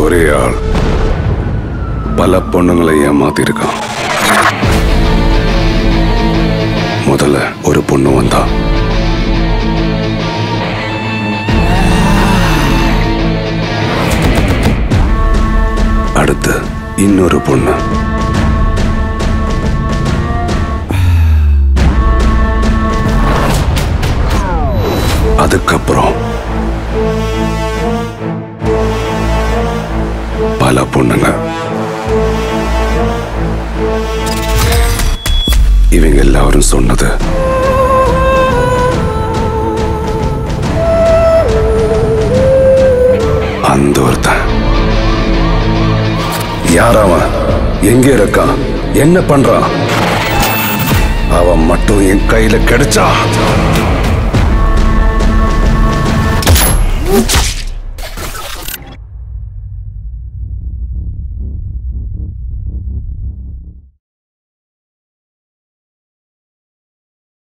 ஒரே ஆள் பல பொண்ணுங்களை ஏமாத்திருக்கான் முதல்ல ஒரு பொண்ணு வந்தா அடுத்து இன்னொரு பொண்ணு அதுக்கப்புறம் பல பொண்ணுங்க இவங்க எல்லாரும் சொன்னது அந்த ஒருத்தன் யார் அவன் எங்க இருக்கான் என்ன பண்றான் அவன் மட்டும் என் கையில கிடைச்சா